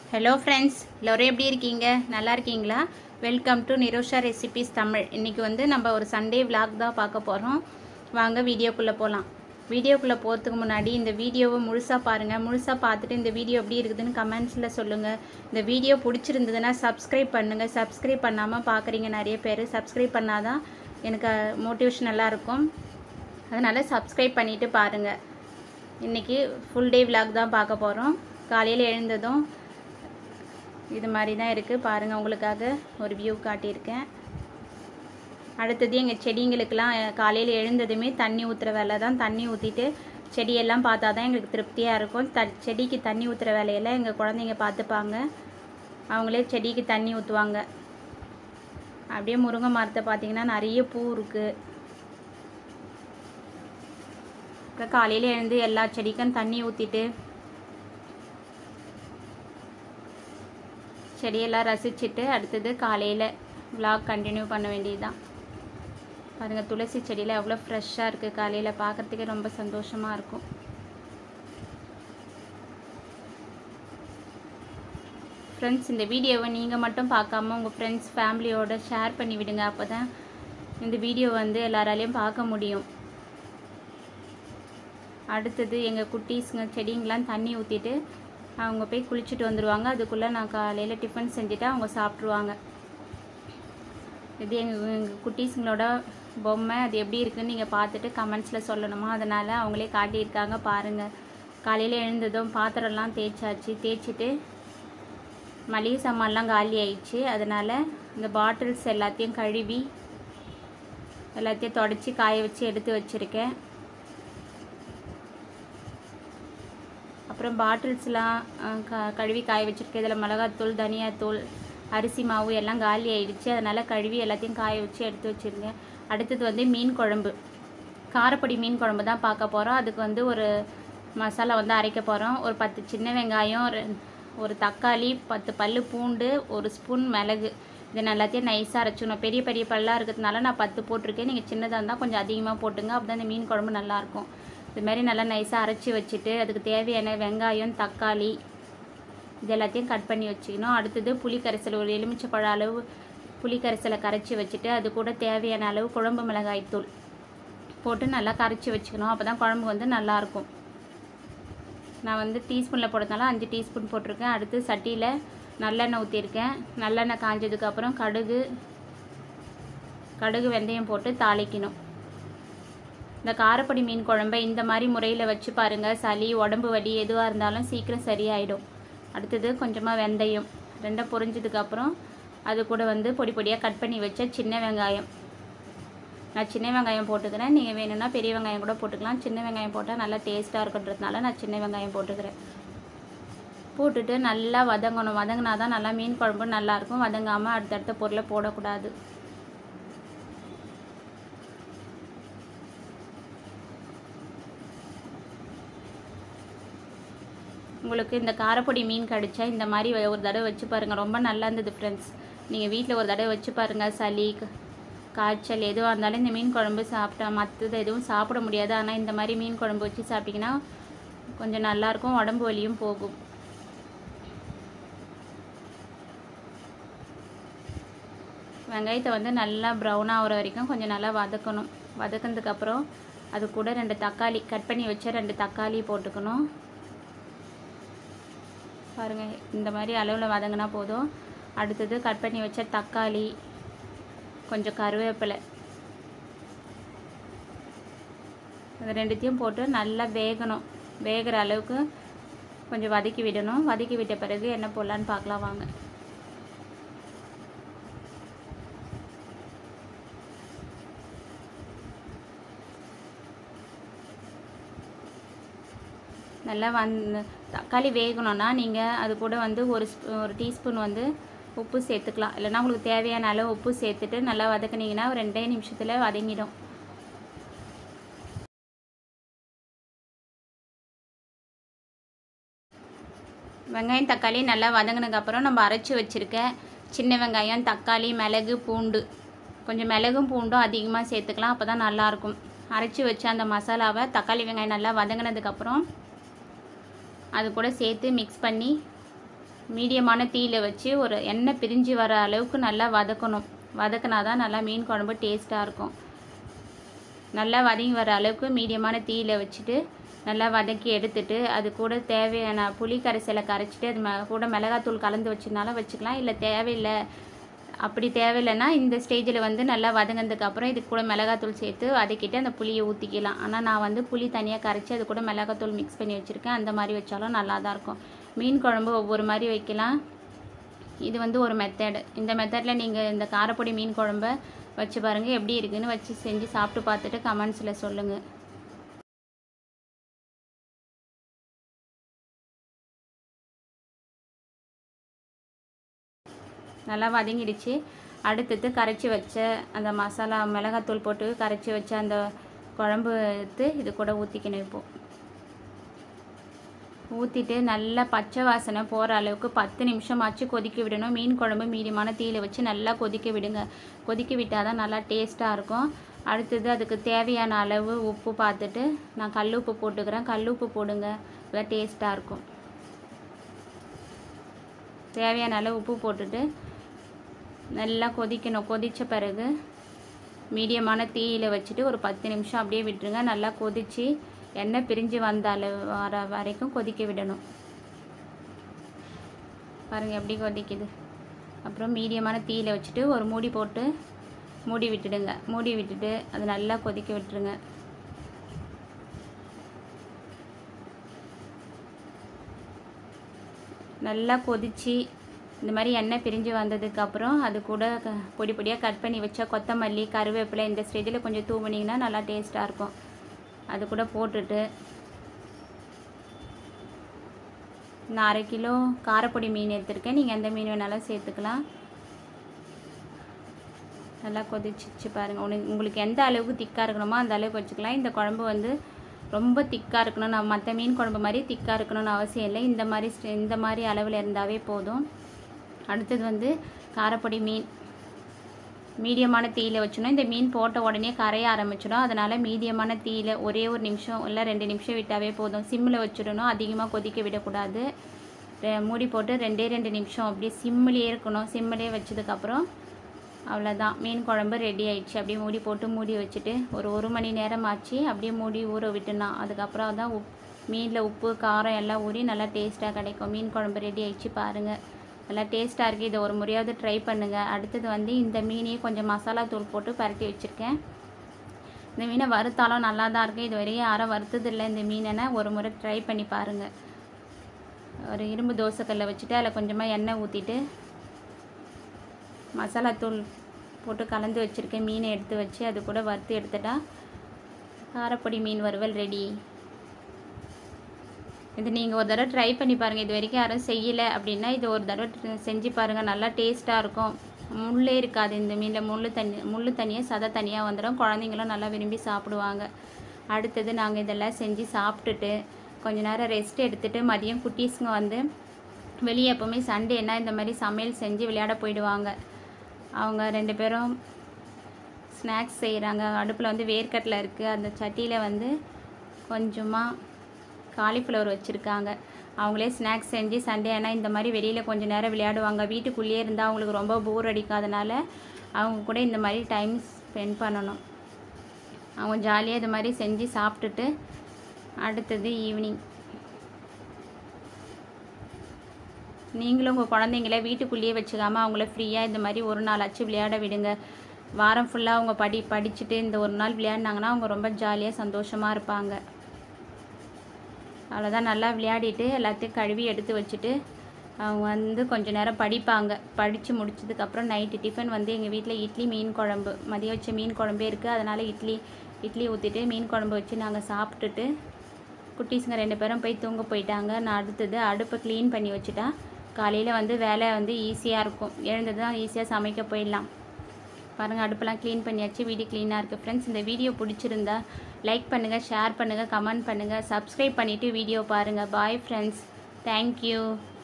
hello friends எல்லோரும் எப்படி இருக்கீங்க நல்லா இருக்கீங்களா welcome to Nirosha recipes Tamil இன்றைக்கி வந்து நம்ம ஒரு சண்டே vlog தான் பார்க்க போகிறோம் வாங்க வீடியோக்குள்ளே போகலாம் வீடியோக்குள்ளே போகிறதுக்கு முன்னாடி இந்த வீடியோவை முழுசாக பாருங்கள் முழுசாக பார்த்துட்டு இந்த வீடியோ எப்படி இருக்குதுன்னு கமெண்ட்ஸில் சொல்லுங்கள் இந்த வீடியோ பிடிச்சிருந்ததுன்னா சப்ஸ்கிரைப் பண்ணுங்கள் சப்ஸ்கிரைப் பண்ணாமல் பார்க்குறீங்க நிறைய பேர் சப்ஸ்கிரைப் பண்ணாதான் எனக்கு மோட்டிவேஷன் நல்லா இருக்கும் அதனால் சப்ஸ்கிரைப் பண்ணிவிட்டு பாருங்கள் இன்றைக்கி ஃபுல் டே vlog தான் பார்க்க போகிறோம் காலையில் எழுந்ததும் இது மாதிரி தான் இருக்குது பாருங்கள் உங்களுக்காக ஒரு வியூ காட்டியிருக்கேன் அடுத்தது எங்கள் செடிங்களுக்கெல்லாம் காலையில் எழுந்ததுமே தண்ணி ஊற்றுற வேலை தான் தண்ணி ஊற்றிட்டு செடியெல்லாம் பார்த்தா தான் எங்களுக்கு திருப்தியாக இருக்கும் த செடிக்கு தண்ணி ஊற்றுற வேலையெல்லாம் எங்கள் குழந்தைங்க பார்த்துப்பாங்க அவங்களே செடிக்கு தண்ணி ஊற்றுவாங்க அப்படியே முருங்கை மரத்தை பார்த்தீங்கன்னா நிறைய பூ இருக்குது அப்புறம் காலையில் எழுந்து எல்லா செடிக்கும் தண்ணி ஊற்றிட்டு செடியெல்லாம் ரசிச்சுட்டு அடுத்தது காலையில் vlog கண்டினியூ பண்ண வேண்டியது தான் பாருங்கள் துளசி செடியில் எவ்வளோ ஃப்ரெஷ்ஷாக இருக்குது காலையில் பார்க்குறதுக்கே ரொம்ப சந்தோஷமாக இருக்கும் ஃப்ரெண்ட்ஸ் இந்த வீடியோவை நீங்கள் மட்டும் பார்க்காம உங்கள் ஃப்ரெண்ட்ஸ் ஃபேமிலியோட ஷேர் பண்ணி விடுங்க அப்போ தான் இந்த வீடியோ வந்து எல்லாராலையும் பார்க்க முடியும் அடுத்தது எங்கள் குட்டீஸுங்க செடிங்கெலாம் தண்ணி ஊற்றிட்டு அவங்க போய் குளிச்சுட்டு வந்துடுவாங்க அதுக்குள்ளே நான் காலையில் டிஃபன் செஞ்சுட்டு அவங்க சாப்பிட்ருவாங்க இது எங்கள் எங்கள் குட்டீஸுங்களோட பொம்மை அது எப்படி இருக்குன்னு நீங்கள் பார்த்துட்டு கமெண்ட்ஸில் சொல்லணுமா அதனால் அவங்களே காட்டியிருக்காங்க பாருங்கள் காலையில் எழுந்ததும் பாத்திரம்லாம் தேய்ச்சாச்சு தேய்ச்சிட்டு மளிகை சாமான்லாம் காலி ஆயிடுச்சு அதனால் இந்த பாட்டில்ஸ் எல்லாத்தையும் கழுவி எல்லாத்தையும் தொடச்சி காய வச்சு எடுத்து வச்சுருக்கேன் அப்புறம் பாட்டில்ஸ்லாம் அஹ், க கழுவி காய வச்சுருக்கேன் இதில் மிளகாத்தூள் தனியாத்தூள் அரிசி மாவு எல்லாம் காலி ஆயிடுச்சு அதனால் கழுவி எல்லாத்தையும் காய வச்சு எடுத்து வச்சுருங்க அடுத்தது வந்து மீன் குழம்பு காரப்பொடி மீன் குழம்பு தான் பார்க்க போகிறோம் அதுக்கு வந்து ஒரு மசாலா வந்து அரைக்க போகிறோம் ஒரு பத்து சின்ன வெங்காயம் ரெ- ஒரு தக்காளி பத்து பல்லு பூண்டு ஒரு ஸ்பூன் மிளகு இது எல்லாத்தையும் நைஸாக அரைச்சிக்கணும் பெரிய பெரிய பல்லாக இருக்கிறதுனால நான் பத்து போட்டிருக்கேன் நீங்கள் சின்னதாக இருந்தால் கொஞ்சம் அதிகமாக போட்டுங்க அப்போ தான் இந்த மீன் குழம்பு நல்லாயிருக்கும் இது மாதிரி நல்லா நைஸாக அரைச்சி வச்சுட்டு அதுக்கு தேவையான வெங்காயம் தக்காளி இது எல்லாத்தையும் கட் பண்ணி வச்சுக்கணும் அடுத்தது புளி கரைசல் ஒரு எலுமிச்சைப்பழ அளவு புளி கரைசலை கரைச்சி வச்சுட்டு அது கூட தேவையான அளவு குழம்பு மிளகாய் தூள் போட்டு நல்லா கரைச்சி வச்சுக்கணும் அப்போ தான் குழம்பு வந்து நல்லாயிருக்கும் நான் வந்து டீஸ்பூனில் போடுறதுனால அஞ்சு டீஸ்பூன் போட்டிருக்கேன் அடுத்து சட்டியில் நல்லெண்ணெய் ஊற்றிருக்கேன் நல்லெண்ணெய் காஞ்சதுக்கப்புறம் கடுகு கடுகு வெந்தயம் போட்டு தாளிக்கணும் இந்த காரப்பொடி மீன் குழம்பை இந்த மாதிரி முறையில் வச்சு பாருங்கள் சளி உடம்பு வலி எதுவாக இருந்தாலும் சீக்கிரம் சரியாயிடும் அடுத்தது கொஞ்சமாக வெந்தயம் ரெண்டும் பொரிஞ்சதுக்கப்புறம் அது கூட வந்து பொடி பொடியாக கட் பண்ணி வச்ச சின்ன வெங்காயம் நான் சின்ன வெங்காயம் போட்டுக்கிறேன் நீங்கள் வேணும்னா பெரிய வெங்காயம் கூட போட்டுக்கலாம் சின்ன வெங்காயம் போட்டால் நல்லா டேஸ்ட்டாக இருக்குன்றதுனால நான் சின்ன வெங்காயம் போட்டுக்கிறேன் போட்டுட்டு நல்லா வதங்கணும் வதங்கினா தான் நல்லா மீன் குழம்பு நல்லாயிருக்கும் வதங்காமல் அடுத்தடுத்த பொருளை போடக்கூடாது உங்களுக்கு இந்த காரப்பொடி மீன் கடிச்சா இந்த மாதிரி வ- ஒரு தடவை வச்சு பாருங்கள் ரொம்ப நல்லா இருந்தது ஃப்ரெண்ட்ஸ் நீங்கள் வீட்டில் ஒரு தடவை வச்சு பாருங்கள் சளி க- காய்ச்சல் எதுவாக இருந்தாலும் இந்த மீன் குழம்பு சாப்பிட்டா மற்றது எதுவும் சாப்பிட முடியாது ஆனால் இந்த மாதிரி மீன் குழம்பு வச்சு சாப்பிட்டிங்கன்னா கொஞ்சம் நல்லாயிருக்கும் உடம்பு வலியும் போகும் வெங்காயத்தை வந்து நல்லா ப்ரௌன் ஆகிற வரைக்கும் கொஞ்சம் நல்லா வதக்கணும் வதக்கினதுக்கப்புறம் அது கூட ரெண்டு தக்காளி கட் பண்ணி வச்ச ரெண்டு தக்காளி போட்டுக்கணும் பாருங்கள் இந்த மாதிரி அளவில் வதங்கினா போதும் அடுத்தது கட் பண்ணி வச்ச தக்காளி கொஞ்சம் கருவேப்பிலை இது ரெண்டுத்தையும் போட்டு நல்லா வேகணும் வேகிற அளவுக்கு கொஞ்சம் வதக்கி விடணும் வதக்கி விட்ட பிறகு என்ன போடலான்னு பார்க்கலாம் வாங்க நல்லா வந் தக்காளி வேகணும்னா நீங்கள் அது கூட வந்து ஒரு ஸ்பூ ஒரு டீஸ்பூன் வந்து உப்பு சேர்த்துக்கலாம் இல்லைன்னா உங்களுக்கு தேவையான அளவு உப்பு சேர்த்துட்டு நல்லா வதக்குனீங்கன்னா ஒரு ரெண்டே நிமிஷத்தில் வதங்கிடும் வெங்காயம் தக்காளி நல்லா வதங்கினதுக்கப்புறம் நம்ம அரைச்சி வச்சுருக்க சின்ன வெங்காயம் தக்காளி மிளகு பூண்டு கொஞ்சம் மிளகும் பூண்டும் அதிகமாக சேர்த்துக்கலாம் அப்போ தான் நல்லாயிருக்கும் அரைச்சி வச்ச அந்த மசாலாவை தக்காளி வெங்காயம் நல்லா வதங்கினதுக்கப்புறம் அது கூட சேர்த்து மிக்ஸ் பண்ணி மீடியமான தீயில் வச்சு ஒரு எண்ணெய் பிரிஞ்சு வர அளவுக்கு நல்லா வதக்கணும் வதக்கினா தான் நல்லா மீன் குழம்பு டேஸ்ட்டாக இருக்கும் நல்லா வதங்கி வர அளவுக்கு மீடியமான தீயில் வச்சுட்டு நல்லா வதக்கி எடுத்துட்டு அது கூட தேவையான புளி கரைசலை கரைச்சிட்டு அது ம கூட மிளகாத்தூள் கலந்து வச்சுனாலும் வச்சுக்கலாம் இல்லை தேவையில்லை அப்படி தேவையில்லைன்னா இந்த ஸ்டேஜில் வந்து நல்லா வதங்கினதுக்கு அப்புறம் இது கூட மிளகாத்தூள் சேர்த்து வதக்கிட்டு அந்த புளியை ஊற்றிக்கலாம் ஆனால் நான் வந்து புளி தனியாக கரைச்சி அது கூட மிளகாத்தூள் மிக்ஸ் பண்ணி வச்சுருக்கேன் அந்த மாதிரி வச்சாலும் நல்லா தான் இருக்கும் மீன் குழம்பு ஒவ்வொரு மாதிரி வைக்கலாம் இது வந்து ஒரு மெத்தடு இந்த மெத்தடில் நீங்கள் இந்த காரப்பொடி மீன் குழம்ப வச்சு பாருங்கள் எப்படி இருக்குன்னு வச்சு செஞ்சு சாப்பிட்டு பார்த்துட்டு கமெண்ட்ஸில் சொல்லுங்கள் நல்லா வதங்கிடுச்சு அடுத்தது கரைச்சி வச்ச அந்த மசாலா மிளகாத்தூள் போட்டு கரைச்சி வச்ச அந்த குழம்பு எடுத்து இது கூட ஊற்றிக்கணும் இப்போ ஊற்றிட்டு நல்லா பச்சை வாசனை போகிற அளவுக்கு பத்து நிமிஷமாச்சு கொதிக்க விடணும் மீன் குழம்பு மீடியமான தீயில வச்சு நல்லா கொதிக்க விடுங்க கொதிக்க விட்டால் தான் நல்லா டேஸ்ட்டாக இருக்கும் அடுத்தது அதுக்கு தேவையான அளவு உப்பு பார்த்துட்டு நான் கல் உப்பு போட்டுக்கிறேன் கல் உப்பு போடுங்க நல்லா டேஸ்ட்டாக இருக்கும் தேவையான அளவு உப்பு போட்டுட்டு நல்லா கொதிக்கணும் கொதித்த பிறகு மீடியமான தீயில் வச்சுட்டு ஒரு பத்து நிமிஷம் அப்படியே விட்டுருங்க நல்லா கொதித்து எண்ணெய் பிரிஞ்சு வந்த அளவு வர வரைக்கும் கொதிக்க விடணும் பாருங்கள் எப்படி கொதிக்குது அப்புறம் மீடியமான தீயில் வச்சுட்டு ஒரு மூடி போட்டு மூடி விட்டுடுங்க மூடி விட்டுட்டு அது நல்லா கொதிக்க விட்டுருங்க நல்லா கொதித்து இந்த மாதிரி எண்ணெய் பிரிஞ்சு வந்ததுக்கப்புறம் அது கூட க பொடி பொடியாக கட் பண்ணி வச்ச கொத்தமல்லி கருவேப்பிலை இந்த ஸ்டேஜில் கொஞ்சம் தூவுனீங்கன்னா நல்லா டேஸ்ட்டாக இருக்கும் அது கூட போட்டுட்டு நான் அரை கிலோ காரப்பொடி மீன் எடுத்திருக்கேன் நீங்கள் எந்த மீன் வேணாலும் சேர்த்துக்கலாம் நல்லா கொதிச்சிச்சு பாருங்கள் உனக்கு உங்களுக்கு எந்த அளவுக்கு திக்காக இருக்கணுமோ அந்த அளவுக்கு வச்சுக்கலாம் இந்த குழம்பு வந்து ரொம்ப திக்காக இருக்கணும் நான் மற்ற மீன் குழம்பு மாதிரி திக்காக இருக்கணும்னு அவசியம் இல்லை இந்த மாதிரி ஸ்ட- இந்த மாதிரி அளவில் இருந்தாவே போதும் அடுத்தது வந்து காரப்பொடி மீன் மீடியமான தீயில் வச்சிடணும் இந்த மீன் போட்ட உடனே கரைய ஆரம்பிச்சிடும் அதனால் மீடியமான தீயில் ஒரே ஒரு நிமிஷம் இல்லை ரெண்டு நிமிஷம் விட்டாவே போதும் சிம்மில் வச்சிடணும் அதிகமாக கொதிக்க விடக்கூடாது ரெ- மூடி போட்டு ரெண்டே ரெண்டு நிமிஷம் அப்படியே சிம்மிலே இருக்கணும் சிம்மிலே வச்சதுக்கப்புறம் அவ்வளோதான் மீன் குழம்பு ரெடி ஆயிடுச்சு அப்படியே மூடி போட்டு மூடி வச்சுட்டு ஒரு ஒரு மணி நேரம் ஆச்சு அப்படியே மூடி ஊற விட்டுனா அதுக்கப்புறம் தான் உப் மீனில் உப்பு காரம் எல்லாம் ஊறி நல்லா டேஸ்ட்டாக கிடைக்கும் மீன் குழம்பு ரெடி ஆயிடுச்சு பாருங்கள் நல்லா டேஸ்ட்டாக இருக்குது இதை ஒரு முறையாவது ட்ரை பண்ணுங்கள் அடுத்தது வந்து இந்த மீனையும் கொஞ்சம் மசாலா தூள் போட்டு பரட்டி வச்சுருக்கேன் இந்த மீனை வறுத்தாலும் நல்லா தான் இருக்குது இது வரையும் யாரும் வறுத்ததில்லை இந்த மீனை ஒரு முறை ட்ரை பண்ணி பாருங்கள் ஒரு இரும்பு தோசைக்கல்லை வச்சுட்டு அதில் கொஞ்சமாக எண்ணெய் ஊற்றிட்டு மசாலாத்தூள் போட்டு கலந்து வச்சுருக்கேன் மீனை எடுத்து வச்சு அது கூட வறுத்து எடுத்துட்டா காரப்பொடி மீன் வறுவல் ரெடி இது நீங்கள் ஒரு தடவை ட்ரை பண்ணி பாருங்கள் இது வரைக்கும் யாரும் செய்யலை அப்படின்னா இது ஒரு தடவை tr- செஞ்சு பாருங்கள் நல்லா டேஸ்ட்டாக இருக்கும் முள்ளே இருக்காது இந்த மீனில் முள் தண்ணி முள் தனியாக சதை தனியாக வந்துடும் குழந்தைங்களும் நல்லா விரும்பி சாப்பிடுவாங்க அடுத்தது நாங்கள் இதெல்லாம் செஞ்சு சாப்பிட்டுட்டு கொஞ்ச நேரம் ரெஸ்ட் எடுத்துட்டு மதியம் குட்டீஸுங்க வந்து வெளியே எப்போவுமே சண்டேனா இந்த மாதிரி சமையல் செஞ்சு விளையாட போயிடுவாங்க அவங்க ரெண்டு பேரும் ஸ்நாக்ஸ் செய்கிறாங்க அடுப்பில் வந்து வேர்க்கடலை இருக்குது அந்த சட்டியில் வந்து கொஞ்சமாக காலிஃப்ளவர் வச்சுருக்காங்க அவங்களே ஸ்நாக்ஸ் செஞ்சு சண்டே ஆனால் இந்த மாதிரி வெளியில் கொஞ்ச நேரம் விளையாடுவாங்க வீட்டுக்குள்ளேயே இருந்தால் அவங்களுக்கு ரொம்ப போர் அடிக்காதனால அவங்க கூட இந்த மாதிரி டைம் ஸ்பெண்ட் பண்ணணும் அவங்க ஜாலியாக இது மாதிரி செஞ்சு சாப்பிட்டுட்டு அடுத்தது ஈவினிங் நீங்களும் உங்கள் குழந்தைங்கள வீட்டுக்குள்ளேயே வச்சுக்காம அவங்கள ஃப்ரீயாக இந்த மாதிரி ஒரு நாளாச்சும் விளையாட விடுங்க வாரம் ஃபுல்லாக அவங்க படி படிச்சுட்டு இந்த ஒரு நாள் விளையாடினாங்கன்னா அவங்க ரொம்ப ஜாலியாக சந்தோஷமாக இருப்பாங்க அவ்வளோதான் நல்லா விளையாடிட்டு எல்லாத்தையும் கழுவி எடுத்து வச்சுட்டு அவங்க வந்து கொஞ்ச நேரம் படிப்பாங்க படித்து முடிச்சதுக்கப்புறம் நைட்டு டிஃபன் வந்து எங்கள் வீட்டில் இட்லி மீன் குழம்பு மதியம் வச்ச மீன் குழம்பே இருக்குது அதனால் இட்லி இட்லி ஊற்றிட்டு மீன் குழம்பு வச்சு நாங்கள் சாப்பிட்டுட்டு குட்டீஸுங்க ரெண்டு பேரும் போய் தூங்க போயிட்டாங்க நான் அடுத்தது அடுப்பை க்ளீன் பண்ணி வச்சுட்டா காலையில் வந்து வேலை வந்து ஈஸியாக இருக்கும் எழுந்தது தான் ஈஸியாக சமைக்க போயிடலாம் பாருங்கள் அடுப்பெல்லாம் க்ளீன் பண்ணியாச்சு வீடு க்ளீனாக இருக்குது ஃப்ரெண்ட்ஸ் இந்த வீடியோ பிடிச்சிருந்தா லைக் பண்ணுங்கள் ஷேர் பண்ணுங்கள் கமெண்ட் பண்ணுங்கள் சப்ஸ்கிரைப் பண்ணிவிட்டு வீடியோ பாருங்கள் பாய் ஃப்ரெண்ட்ஸ் தேங்க்யூ